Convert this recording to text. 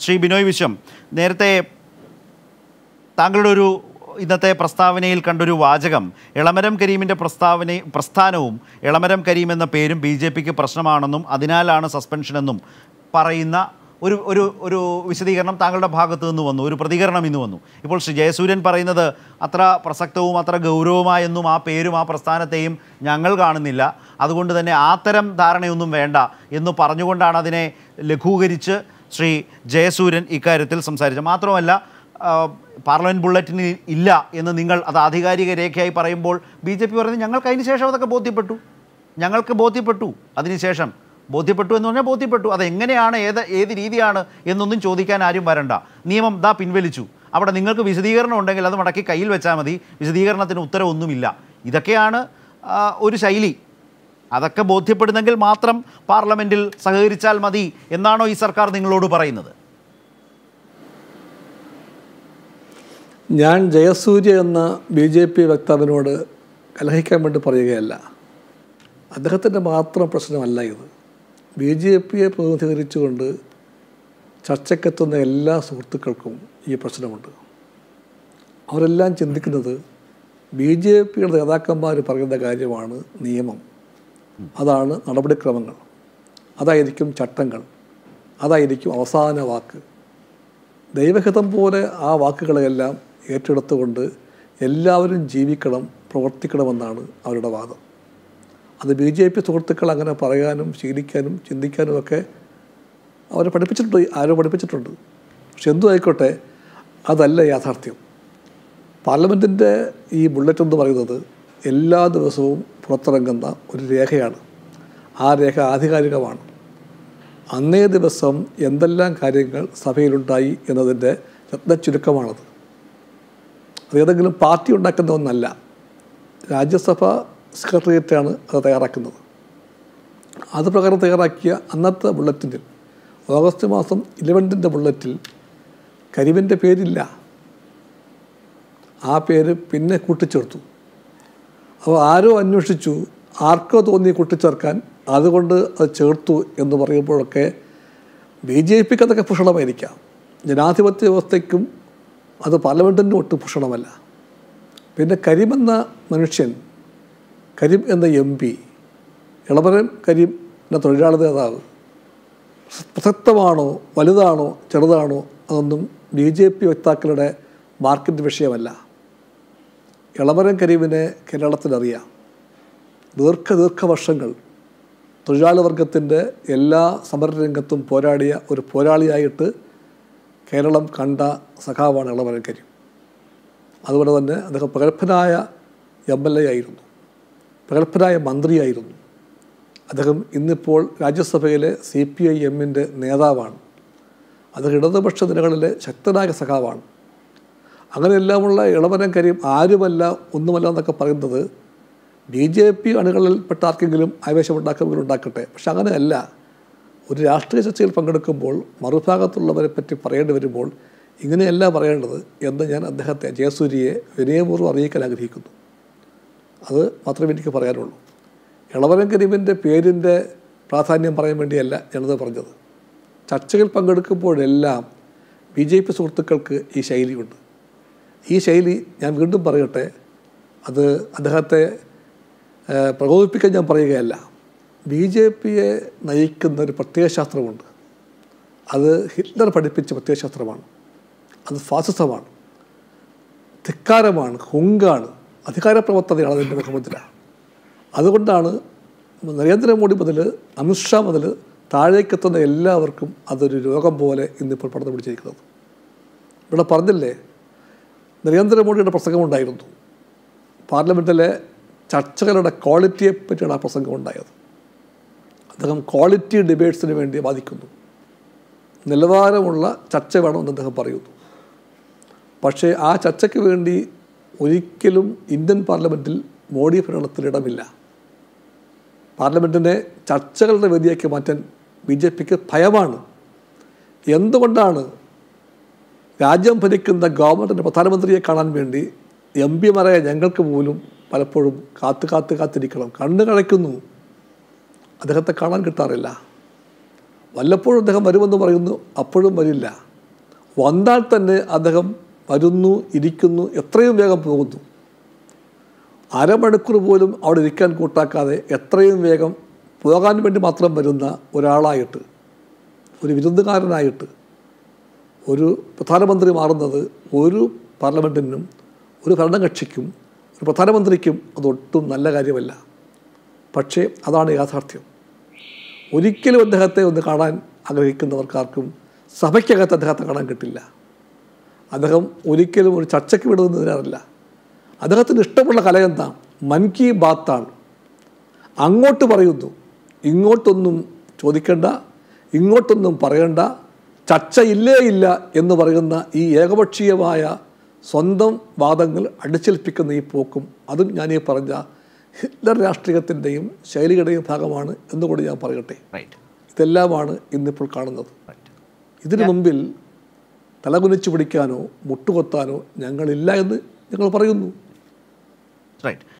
ശ്രീ ബിനോയ് വിശ്വം നേരത്തെ താങ്കളുടെ ഒരു ഇന്നത്തെ പ്രസ്താവനയിൽ കണ്ടൊരു വാചകം എളമരം കരീമിൻ്റെ പ്രസ്താവന പ്രസ്ഥാനവും എളമരം കരീം എന്ന പേരും ബി ജെ പിക്ക് പ്രശ്നമാണെന്നും അതിനാലാണ് സസ്പെൻഷനെന്നും പറയുന്ന ഒരു ഒരു ഒരു വിശദീകരണം താങ്കളുടെ ഭാഗത്തു നിന്ന് വന്നു ഒരു പ്രതികരണം ഇന്ന് വന്നു ഇപ്പോൾ ശ്രീ ജയസൂര്യൻ പറയുന്നത് അത്ര പ്രസക്തവും അത്ര ഗൗരവമായെന്നും ആ പേരും ആ പ്രസ്ഥാനത്തെയും ഞങ്ങൾ കാണുന്നില്ല അതുകൊണ്ട് തന്നെ അത്തരം ധാരണയൊന്നും വേണ്ട എന്ന് പറഞ്ഞുകൊണ്ടാണ് അതിനെ ലഘൂകരിച്ച് ശ്രീ ജയസൂര്യൻ ഇക്കാര്യത്തിൽ സംസാരിച്ചത് മാത്രമല്ല ആ, പാർലമെൻറ്റ് ബുള്ളറ്റിന് ഇല്ല എന്ന് നിങ്ങൾ അത് ആധികാരിക രേഖയായി പറയുമ്പോൾ ബി ജെ പി പറയുന്നത് ഞങ്ങൾക്ക് അതിന് ശേഷം അതൊക്കെ ബോധ്യപ്പെട്ടു ഞങ്ങൾക്ക് ബോധ്യപ്പെട്ടു അതിനുശേഷം ബോധ്യപ്പെട്ടു എന്ന് പറഞ്ഞാൽ ബോധ്യപ്പെട്ടു അതെങ്ങനെയാണ് ഏത് ഏത് രീതിയാണ് എന്നൊന്നും ചോദിക്കാൻ ആരും വരണ്ട നിയമം ദാ പിൻവലിച്ചു അവിടെ നിങ്ങൾക്ക് വിശദീകരണം ഉണ്ടെങ്കിൽ അത് മടക്കി കയ്യിൽ വെച്ചാൽ മതി വിശദീകരണത്തിന് ഉത്തരവൊന്നുമില്ല ഇതൊക്കെയാണ് ആ, ഒരു ശൈലി അതൊക്കെ ബോധ്യപ്പെടുന്നെങ്കിൽ മാത്രം പാർലമെൻറ്റിൽ സഹകരിച്ചാൽ മതി എന്നാണോ ഈ സർക്കാർ നിങ്ങളോട് പറയുന്നത് ഞാൻ ജയസൂര്യ എന്ന ബി ജെ പി വക്താവിനോട് കലഹിക്കാൻ വേണ്ടി പറയുകയല്ല അദ്ദേഹത്തിൻ്റെ മാത്രം പ്രശ്നമല്ല ഇത് ബി ജെ പിയെ പ്രതിനിധീകരിച്ചുകൊണ്ട് ചർച്ചയ്ക്കെത്തുന്ന എല്ലാ സുഹൃത്തുക്കൾക്കും ഈ പ്രശ്നമുണ്ട് അവരെല്ലാം ചിന്തിക്കുന്നത് ബി ജെ പിയുടെ നേതാക്കന്മാർ പറയുന്ന കാര്യമാണ് നിയമം അതാണ് നടപടിക്രമങ്ങൾ അതായിരിക്കും ചട്ടങ്ങൾ അതായിരിക്കും അവസാന വാക്ക് ദൈവഹിതം പോലെ ആ വാക്കുകളെല്ലാം ഏറ്റെടുത്തുകൊണ്ട് എല്ലാവരും ജീവിക്കണം പ്രവർത്തിക്കണമെന്നാണ് അവരുടെ വാദം അത് ബി ജെ പി സുഹൃത്തുക്കൾ അങ്ങനെ പറയാനും ശീലിക്കാനും ചിന്തിക്കാനും ഒക്കെ അവരെ പഠിപ്പിച്ചിട്ടുണ്ട് ആരോ പഠിപ്പിച്ചിട്ടുണ്ട് പക്ഷെ എന്തു ആയിക്കോട്ടെ അതല്ല യാഥാർത്ഥ്യം പാർലമെൻറ്റിൻ്റെ ഈ ബുള്ളറ്റ് എന്ന് പറയുന്നത് എല്ലാ ദിവസവും പുറത്തിറങ്ങുന്ന ഒരു രേഖയാണ് ആ രേഖ ആധികാരികമാണ് അന്നേ ദിവസം എന്തെല്ലാം കാര്യങ്ങൾ സഭയിലുണ്ടായി എന്നതിൻ്റെ രത്നച്ചുരുക്കമാണത് അത് ഏതെങ്കിലും പാർട്ടി ഉണ്ടാക്കുന്ന ഒന്നല്ല രാജ്യസഭ സെക്രട്ടേറിയറ്റാണ് അത് തയ്യാറാക്കുന്നത് അത് പ്രകാരം തയ്യാറാക്കിയ അന്നത്തെ ബുള്ളറ്റിനിൽ ഓഗസ്റ്റ് മാസം ഇലവൻറ്റിൻ്റെ ബുള്ളറ്റിൽ കരിമിൻ്റെ പേരില്ല ആ പേര് പിന്നെ കൂട്ടിച്ചേർത്തു അപ്പോൾ ആരോ അന്വേഷിച്ചു ആർക്കോ തോന്നി കൂട്ടിച്ചേർക്കാൻ അതുകൊണ്ട് അത് ചേർത്തു എന്ന് പറയുമ്പോഴൊക്കെ ബി ജെ പിക്ക് അതൊക്കെ ഭൂഷണമായിരിക്കാം ജനാധിപത്യ വ്യവസ്ഥയ്ക്കും അത് പാർലമെൻറ്റിനും ഒട്ടും ഭൂഷണമല്ല പിന്നെ കരീം എന്ന മനുഷ്യൻ കരീം എന്ന എം പി ഇളവരൻ കരീം എന്ന തൊഴിലാളി നേതാവ് പ്രസക്തമാണോ വലുതാണോ ചെറുതാണോ അതൊന്നും ബി ജെ പി വക്താക്കളുടെ മാർക്കറ്റ് വിഷയമല്ല ഇളവരൻ കരീമിനെ കേരളത്തിലറിയാം ദീർഘ ദീർഘ വർഷങ്ങൾ തൊഴിലാളി വർഗത്തിൻ്റെ എല്ലാ സമരരംഗത്തും പോരാടിയ ഒരു പോരാളിയായിട്ട് കേരളം കണ്ട സഖാവാണ് ഇളവരൻ കരീം അതുപോലെ തന്നെ അദ്ദേഹം പ്രഗത്ഭനായ എം എൽ എ ആയിരുന്നു പ്രഗത്ഭനായ മന്ത്രിയായിരുന്നു അദ്ദേഹം ഇന്നിപ്പോൾ രാജ്യസഭയിലെ സി പി ഐ എമ്മിൻ്റെ നേതാവാണ് അദ്ദേഹം ഇടതുപക്ഷ നിലകളിലെ ശക്തനായ സഖാവാണ് അങ്ങനെയെല്ലാമുള്ള ഇളവനം കാര്യം ആരുമല്ല ഒന്നുമല്ല എന്നൊക്കെ പറയുന്നത് ബി ജെ പി അണികളിൽപ്പെട്ട ആർക്കെങ്കിലും ആവേശമുണ്ടാക്കുമെങ്കിൽ ഉണ്ടാക്കട്ടെ പക്ഷെ അങ്ങനെയല്ല ഒരു രാഷ്ട്രീയ ചർച്ചയിൽ പങ്കെടുക്കുമ്പോൾ മറുഭാഗത്തുള്ളവരെ പറ്റി പറയേണ്ടി വരുമ്പോൾ ഇങ്ങനെയല്ല പറയേണ്ടത് എന്ന് ഞാൻ അദ്ദേഹത്തെ ജയസൂര്യയെ വിനയപൂർവ്വം അറിയിക്കാൻ ആഗ്രഹിക്കുന്നു അത് മാത്രമേ എനിക്ക് പറയാനുള്ളൂ ഇളവരം കരീമിൻ്റെ പേരിൻ്റെ പ്രാധാന്യം പറയാൻ വേണ്ടിയല്ല ഞാനത് പറഞ്ഞത് ചർച്ചകൾ പങ്കെടുക്കുമ്പോഴെല്ലാം ബി ജെ പി സുഹൃത്തുക്കൾക്ക് ഈ ശൈലിയുണ്ട് ഈ ശൈലി ഞാൻ വീണ്ടും പറയട്ടെ അത് അദ്ദേഹത്തെ ഏഹ്, പ്രകോപിപ്പിക്കാൻ ഞാൻ പറയുകയല്ല ബി ജെ പിയെ നയിക്കുന്ന ഒരു പ്രത്യയശാസ്ത്രമുണ്ട് അത് ഹിറ്റ്ലർ പഠിപ്പിച്ച പ്രത്യയശാസ്ത്രമാണ് അത് ഫാസിസമാണ് ധിക്കാരമാണ് ഹുങ്കാണ് അധികാരപ്രവർത്തതയാണ് അതിൻ്റെ മുഖമുദ്ര അതുകൊണ്ടാണ് നരേന്ദ്രമോദി മുതൽ അമിത്ഷാ മുതൽ താഴേക്കെത്തുന്ന എല്ലാവർക്കും അതൊരു രോഗം പോലെ ഇന്നിപ്പോൾ പടർന്നു പിടിച്ചിരിക്കുന്നത് ഇവിടെ പറഞ്ഞില്ലേ നരേന്ദ്രമോദിയുടെ പ്രസംഗമുണ്ടായിരുന്നു പാർലമെൻറ്റിലെ ചർച്ചകളുടെ ക്വാളിറ്റിയെ പറ്റിയാണ് ആ പ്രസംഗം ഉണ്ടായത് അദ്ദേഹം ക്വാളിറ്റി ഡിബേറ്റ്സിന് വേണ്ടി വാദിക്കുന്നു നിലവാരമുള്ള ചർച്ച വേണമെന്ന് അദ്ദേഹം പറയുന്നു പക്ഷേ ആ ചർച്ചയ്ക്ക് വേണ്ടി ഒരിക്കലും ഇന്ത്യൻ പാർലമെൻറ്റിൽ മോഡി ഭരണത്തിൽ ഇടമില്ല പാർലമെൻറ്റിനെ ചർച്ചകളുടെ വേദിയാക്കി മാറ്റാൻ ബി ജെ പിക്ക് ഭയമാണ് എന്തുകൊണ്ടാണ് രാജ്യം ഭരിക്കുന്ന ഗവൺമെൻറ്റിൻ്റെ പ്രധാനമന്ത്രിയെ കാണാൻ വേണ്ടി എം പിമാരായ ഞങ്ങൾക്ക് പോലും പലപ്പോഴും കാത്ത് കാത്ത് കാത്തിരിക്കണം കണ്ണു കഴയ്ക്കുന്നു അദ്ദേഹത്തെ കാണാൻ കിട്ടാറില്ല വല്ലപ്പോഴും അദ്ദേഹം വരുമെന്ന് പറയുന്നു അപ്പോഴും വരില്ല വന്നാൽ തന്നെ അദ്ദേഹം വരുന്നു ഇരിക്കുന്നു എത്രയും വേഗം പോകുന്നു അരമണിക്കൂർ പോലും അവിടെ ഇരിക്കാൻ കൂട്ടാക്കാതെ എത്രയും വേഗം പോകാൻ വേണ്ടി മാത്രം വരുന്ന ഒരാളായിട്ട് ഒരു വിരുന്നുകാരനായിട്ട് ഒരു പ്രധാനമന്ത്രി മാറുന്നത് ഒരു പാർലമെൻറ്റിനും ഒരു ഭരണകക്ഷിക്കും ഒരു പ്രധാനമന്ത്രിക്കും അതൊട്ടും നല്ല കാര്യമല്ല പക്ഷേ അതാണ് യാഥാർത്ഥ്യം ഒരിക്കലും അദ്ദേഹത്തെ ഒന്ന് കാണാൻ ആഗ്രഹിക്കുന്നവർക്കാർക്കും സഭയ്ക്കകത്ത് അദ്ദേഹത്തെ കാണാൻ കിട്ടില്ല അദ്ദേഹം ഒരിക്കലും ഒരു ചർച്ചയ്ക്ക് വിടുന്നതിനല്ല അദ്ദേഹത്തിന് ഇഷ്ടമുള്ള കല എന്താ മൻ കി ബാത്താണ് അങ്ങോട്ട് പറയുന്നു ഇങ്ങോട്ടൊന്നും ചോദിക്കേണ്ട ഇങ്ങോട്ടൊന്നും പറയണ്ട ചർച്ച ഇല്ലേ ഇല്ല എന്ന് പറയുന്ന ഈ ഏകപക്ഷീയമായ സ്വന്തം വാദങ്ങൾ അടിച്ചേൽപ്പിക്കുന്ന ഈ പോക്കും അതും ഞാൻ ഈ പറഞ്ഞ ഹിറ്റ്ലർ രാഷ്ട്രീയത്തിൻ്റെയും ശൈലിയുടെയും ഭാഗമാണ് എന്നുകൂടി ഞാൻ പറയട്ടെ റൈറ്റ് ഇതെല്ലാമാണ് ഇന്നിപ്പോൾ കാണുന്നത് റൈറ്റ് ഇതിനു മുമ്പിൽ തലകുനിച്ചു പിടിക്കാനോ മുട്ടുകൊത്താനോ ഞങ്ങളില്ല എന്ന് ഞങ്ങൾ പറയുന്നു റൈറ്റ്